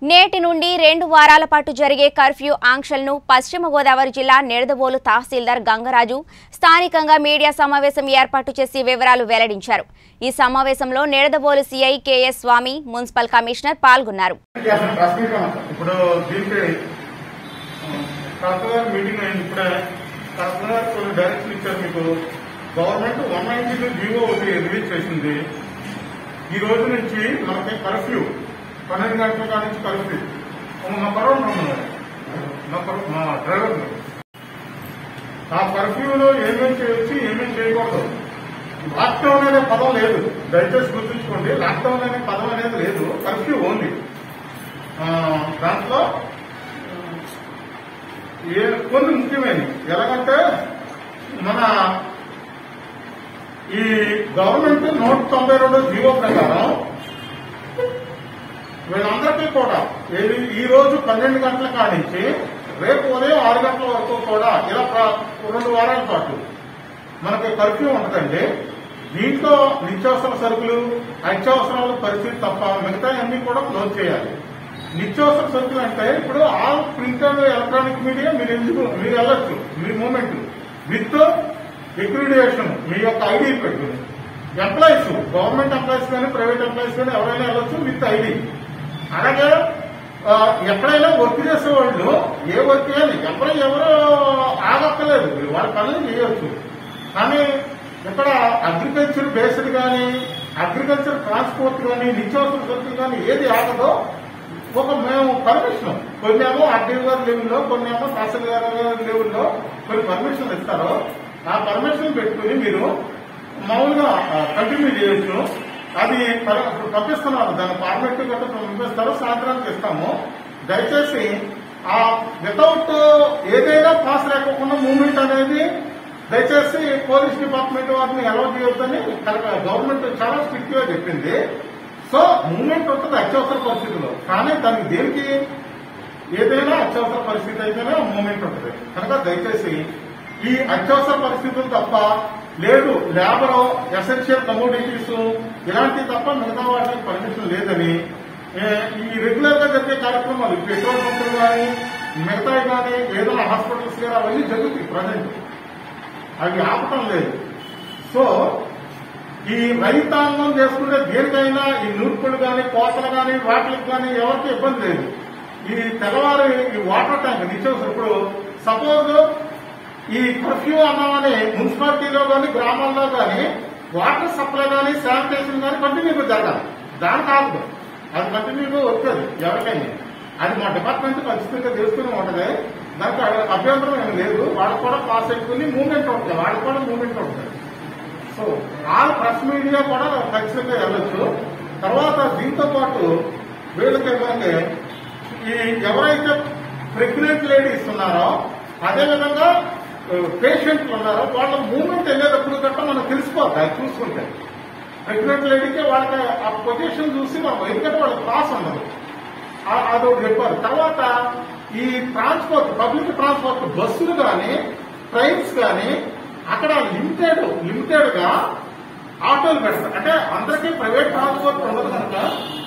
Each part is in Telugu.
నేటి నుండి రెండు వారాల పాటు జరిగే కర్ఫ్యూ ఆంక్షలను పశ్చిమ గోదావరి జిల్లా నిడదవోలు తహసీల్దార్ గంగరాజు స్థానికంగా మీడియా సమావేశం ఏర్పాటు చేసి వివరాలు వెల్లడించారు ఈ సమావేశంలో Nidadavolu CI KS Swamy municipal commissioner పాల్గొన్నారు అసలు ప్రెస్ మీట్ అన్నమాట. ఇప్పుడు దీనికి కలెక్టర్ గారు మీటింగ్ అయింది ఇప్పుడే కలెక్టర్ గారు కొన్ని డైరెక్షన్ ఇచ్చారు మీకు government one ninety two GO ఒకటి రిలీజ్ చేసింది ఈ రోజు నుంచి మనకి కర్ఫ్యూ పన్నెండు గంటల కాడ నుంచి కర్ఫ్యూ మా పర్వం మా పర్వ- మా డ్రైవర్ ఆ కర్ఫ్యూలో ఏమేమి చేయొచ్చు ఏమేమి చేయకూడదు లాక్డౌన్ అనే పదం లేదు దయచేసి గుర్తుంచుకోండి లాక్డౌన్ అనే పదం అనేది లేదు కర్ఫ్యూ ఓన్లీ ఆ, దాంట్లో ఏ కొన్ని ముఖ్యమైనవి ఎలాగంటే మన ఈ గవర్నమెంట్ నూట తొంభై రెండు జీవో ప్రకారం వీళ్ళందరికీ కూడా ఏది ఈ రోజు పన్నెండు గంటల కానించి రేపు ఉదయం ఆరు గంటల వరకు కూడా ఇలా ప్ర- రెండు వారాల పాటు మనకి కర్ఫ్యూ ఉంటుందండి దీంట్లో నిత్యావసర సరుకులు అత్యవసరాల పరిస్థితి తప్ప మిగతా అన్ని కూడా క్లోజ్ చేయాలి నిత్యావసర సరుకులు అంటే ఇప్పుడు all print and electronic media మీరు ఎందుకు మీరు వెళ్ళొచ్చు మీ మూమెంట్ విత్ లిక్విడేషన్ మీ యొక్క ఐడి పెట్టుకుని ఎంప్లాయీస్ గవర్నమెంట్ ఎంప్లాయీస్ కానీ ప్రైవేట్ ఎంప్లాయీస్ కానీ ఎవరైనా వెళ్ళొచ్చు విత్ ఐడి అలాగే ఆ, ఎక్కడైనా వర్క్ చేసే వాళ్ళు ఏ వర్క్ చేయాలి ఎవరు ఎవరు ఆగక్కలేదు వాళ్ళ పనులు చేయొచ్చు కానీ ఇక్కడ అగ్రికల్చర్ బేస్డ్ కానీ అగ్రికల్చర్ ట్రాన్స్పోర్ట్ కానీ నిత్యావసర సరుకులు కానీ ఏది ఆగదో ఒక మేము పర్మిషన్ కొన్నేమో ఆర్డీ గారి లెవెల్లో కొన్నేమో తహసీల్ గారి లెవెల్లో కొన్ని పర్మిషన్లు ఇస్తారు ఆ పర్మిషన్ పెట్టుకుని మీరు మామూలుగా కంటిన్యూ చేయొచ్చు అది పర- ఇప్పుడు పంపిస్తున్నారు దాని ఫార్మేట్ గట్రా పంపిస్తారు సాయంత్రానికి ఇస్తాము దయచేసి ఆ వితౌట్ ఏదైనా పాస్ లేకోకుండా మూవ్మెంట్ అనేది దయచేసి పోలీస్ డిపార్ట్మెంట్ వారిని అలౌ చేయొద్దని కనుక గవర్నమెంట్ చాలా స్ట్రిక్ట్ గా చెప్పింది సో మూవ్మెంట్ ఉంటుంది అత్యవసర పరిస్థితుల్లో కానీ దానికి దేనికి ఏదైనా అత్యవసర పరిస్థితి అయితేనే మూమెంట్ ఉంటుంది కనుక దయచేసి ఈ అత్యవసర పరిస్థితులు తప్ప లేదు లేబర్ ఎసెన్షియల్ కమోడిటీస్ ఇలాంటివి తప్ప మిగతా వాటికి పర్మిషన్ లేదని ఏ, ఈ రెగ్యులర్ గా జరిగే కార్యక్రమాలు పెట్రోల్ పంపులు కానీ మిగతావి కానీ ఏదైనా హాస్పిటల్స్ కానీ అవన్నీ జరుగుతాయి ప్రజెంట్ అవి ఆపటం లేదు సో ఈ రైతాంగం చేసుకునే దేనికైనా ఈ నూర్పులు కానీ కోతలు కానీ వాటికి కానీ ఎవరికి ఇబ్బంది లేదు ఈ తెల్లవారు ఈ వాటర్ ట్యాంక్ నిత్యవసరం ఇప్పుడు సపోజ్ ఈ కర్ఫ్యూ అన్నామని మున్సిపాలిటీలో కానీ గ్రామాల్లో కానీ వాటర్ సప్లై కానీ శానిటేషన్ కానీ కంటిన్యూగా జరగాలి దాని కాదు అది కంటిన్యూగా వచ్చేది ఎవరికైనా అది మా డిపార్ట్మెంట్ ఖచ్చితంగా తెలుసుకుని ఉంటది దానికి అ- అభ్యంతరం ఏమి లేదు వాళ్ళకి కూడా పాస్ ఎక్కువ మూవ్మెంట్ ఉంటుంది వాళ్ళకి కూడా మూవ్మెంట్ ఉంటుంది సో ఆల్ ప్రెస్ మీడియా కూడా ఖచ్చితంగా వెళ్ళొచ్చు తర్వాత దీంతో పాటు వీళ్ళకి మనకి ఈ ఎవరైతే ప్రెగ్నెంట్ లేడీస్ ఉన్నారో అదేవిధంగా పేషెంట్లు ఉన్నారో వాళ్ళ మూవ్మెంట్ వెళ్ళేటప్పుడు గట్రా మనం తెలిసిపోద్ది అది చూసుకుంటే ప్రెగ్నెంట్ లేడీకి వాళ్ళకి ఆ పొజిషన్ చూసి మనం ఎందుకంటే వాళ్ళకి క్లాస్ ఉండదు ఆ- అదొకటి చెప్పారు తర్వాత ఈ ట్రాన్స్పోర్ట్ పబ్లిక్ ట్రాన్స్పోర్ట్ బస్సులు కానీ ట్రైన్స్ కానీ అక్కడ లిమిటెడ్ లిమిటెడ్ గా ఆటోలు పెడతారు అంటే అందరికీ ప్రైవేట్ ట్రాన్స్పోర్ట్ ఉండదు కనుక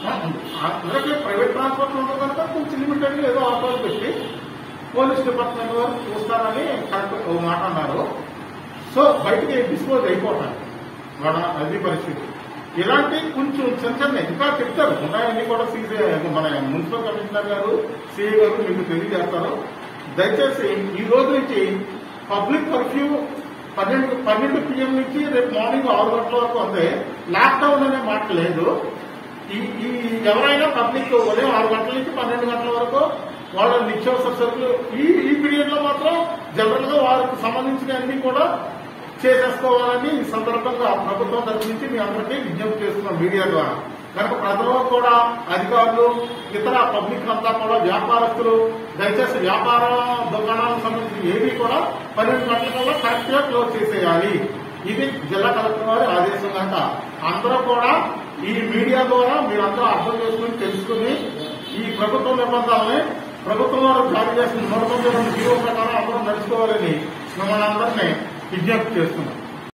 అందరికీ ప్రైవేట్ ట్రాన్స్పోర్ట్ ఉండదు కనుక కొంచెం లిమిటెడ్ గా ఏదో ఆటోలు పెట్టి పోలీస్ డిపార్ట్మెంట్ వారు చూస్తారని కరెక్ట్ ఓ మాట అన్నారు సో బయటికి డిస్పోజ్ అయిపోతారు వాళ్ళ అది పరిస్థితి ఇలాంటి కొంచెం చిన్న చిన్న ఇంకా చెప్తారు ఉన్నాయన్నీ కూడా సీసీ మన మున్సిపల్ కమిషనర్ గారు సిఐ గారు మీకు తెలియజేస్తారు దయచేసి ఈ రోజు నుంచి పబ్లిక్ కర్ఫ్యూ పన్నెండు పన్నెండు పిఎం నుంచి రేపు మార్నింగ్ ఆరు గంటల వరకు ఉంది లాక్డౌన్ అనే మాట లేదు ఈ ఈ ఎవరైనా పబ్లిక్ ఉదయం ఆరు గంటల నుంచి పన్నెండు గంటల వరకు వాళ్ళ నిత్యావసర సరుకులు ఈ ఈ పీరియడ్ లో మాత్రం జనరల్ గా వారికి సంబంధించిన అన్ని కూడా చేసేసుకోవాలని ఈ సందర్భంగా ప్రభుత్వం తరఫు నుంచి మీ అందరికీ విజ్ఞప్తి చేస్తున్నాం మీడియా ద్వారా కనుక ప్రజలు కూడా అధికారులు ఇతర పబ్లిక్ అంతా కూడా వ్యాపారస్తులు దయచేసి వ్యాపార దుకాణాలకు సంబంధించి ఏవి కూడా పన్నెండు గంటల కల్లా కరెక్ట్ గా క్లోజ్ చేసేయాలి ఇది జిల్లా కలెక్టర్ వారి ఆదేశం కనుక అందరూ కూడా ఈ మీడియా ద్వారా మీరందరూ అర్థం చేసుకుని తెలుసుకుని ఈ ప్రభుత్వ నిబంధనల్ని ప్రభుత్వం వారు జారీ చేసిన నూట తొంభై రెండు జీవో ప్రకారం అందరూ నడుచుకోవాలని మిమ్మల్ని అందరినీ విజ్ఞప్తి చేస్తున్నాం